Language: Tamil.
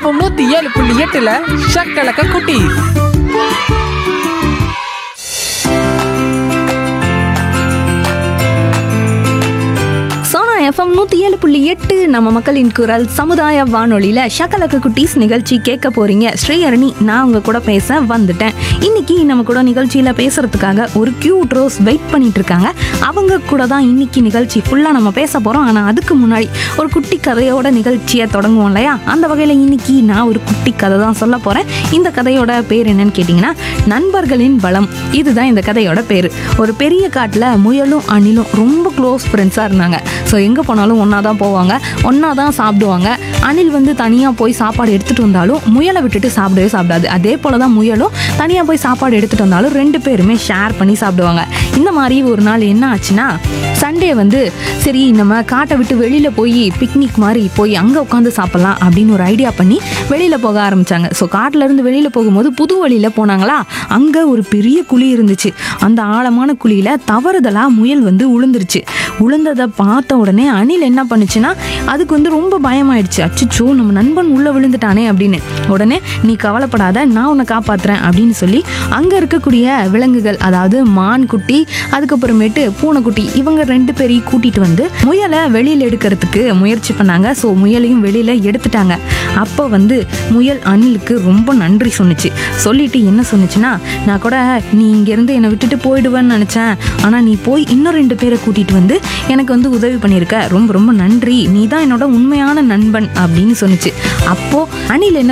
எஃப்எம் நூத்தி ஏழு புள்ளி எட்டுல ஷக்கலக்க குட்டி சோனா எஃப்எம் நூற்றி ஏழு புள்ளி எட்டு நம்ம மக்களின் குரல் சமுதாய வானொலியில் ஷக்கலக்க குட்டீஸ் நிகழ்ச்சி கேட்க போறீங்க ஸ்ரீஹரணி நான் உங்க கூட பேச வந்துட்டேன் இன்னைக்கு நம்ம கூட நிகழ்ச்சியில் பேசுறதுக்காக ஒரு கியூட் ரோஸ் வெயிட் பண்ணிட்டு இருக்காங்க அவங்க கூட தான் இன்னைக்கு நிகழ்ச்சி ஃபுல்லாக நம்ம பேச போகிறோம் ஆனால் அதுக்கு முன்னாடி ஒரு குட்டி கதையோட நிகழ்ச்சியை தொடங்குவோம் இல்லையா அந்த வகையில் இன்னைக்கு நான் ஒரு குட்டி கதை தான் சொல்ல போகிறேன் இந்த கதையோட பேர் என்னன்னு கேட்டிங்கன்னா நண்பர்களின் பலம் இதுதான் இந்த கதையோட பேர் ஒரு பெரிய காட்டில் முயலும் அணிலும் ரொம்ப க்ளோஸ் ஃப்ரெண்ட்ஸாக இருந்தாங்க ஸோ எங்கே போனாலும் ஒன்றா தான் போவாங்க ஒன்றா தான் சாப்பிடுவாங்க அணில் வந்து தனியாக போய் சாப்பாடு எடுத்துகிட்டு வந்தாலும் முயலை விட்டுட்டு சாப்பிடவே சாப்பிடாது அதே போல் தான் முயலும் தனியாக போய் சாப்பாடு எடுத்துகிட்டு வந்தாலும் ரெண்டு பேருமே ஷேர் பண்ணி சாப்பிடுவாங்க இந்த மாதிரி ஒரு நாள் என்ன ஆச்சுன்னா சண்டே வந்து சரி நம்ம காட்டை விட்டு வெளியில் போய் பிக்னிக் மாதிரி போய் அங்கே உட்காந்து சாப்பிட்லாம் அப்படின்னு ஒரு ஐடியா பண்ணி வெளியில் போக ஆரம்பித்தாங்க ஸோ காட்டிலேருந்து வெளியில் போகும்போது புது வழியில் போனாங்களா அங்கே ஒரு பெரிய குழி இருந்துச்சு அந்த ஆழமான குழியில் தவறுதலாக முயல் வந்து உளுந்துருச்சு உளுந்ததை பார்த்த உடனே அணில் என்ன பண்ணுச்சுன்னா அதுக்கு வந்து ரொம்ப பயமாயிடுச்சு அச்சோ நம்ம நண்பன் உள்ளே விழுந்துட்டானே அப்படின்னு உடனே நீ கவலைப்படாத நான் உன்னை காப்பாத்துறேன் அப்படின்னு சொல்லி அங்கே இருக்கக்கூடிய விலங்குகள் அதாவது மான் குட்டி அதுக்கப்புறமேட்டு பூனைக்குட்டி இவங்க ரெண்டு பேரையும் கூட்டிட்டு வந்து முயலை வெளியில் எடுக்கிறதுக்கு முயற்சி பண்ணாங்க ஸோ முயலையும் வெளியில் எடுத்துட்டாங்க அப்போ வந்து முயல் அணிலுக்கு ரொம்ப நன்றி சொன்னுச்சு சொல்லிட்டு என்ன சொன்னுச்சுன்னா நான் கூட நீ இங்கேருந்து என்னை விட்டுட்டு போயிடுவேன்னு நினச்சேன் ஆனால் நீ போய் இன்னும் ரெண்டு பேரை கூட்டிகிட்டு வந்து எனக்கு வந்து உதவி பண்ணியிருக்க ரொம்ப ரொம்ப நன்றி நீ தான் என்னோட உண்மையான நண்பன் அப்படின்னு சொன்னுச்சு அப்போது அணில் என்ன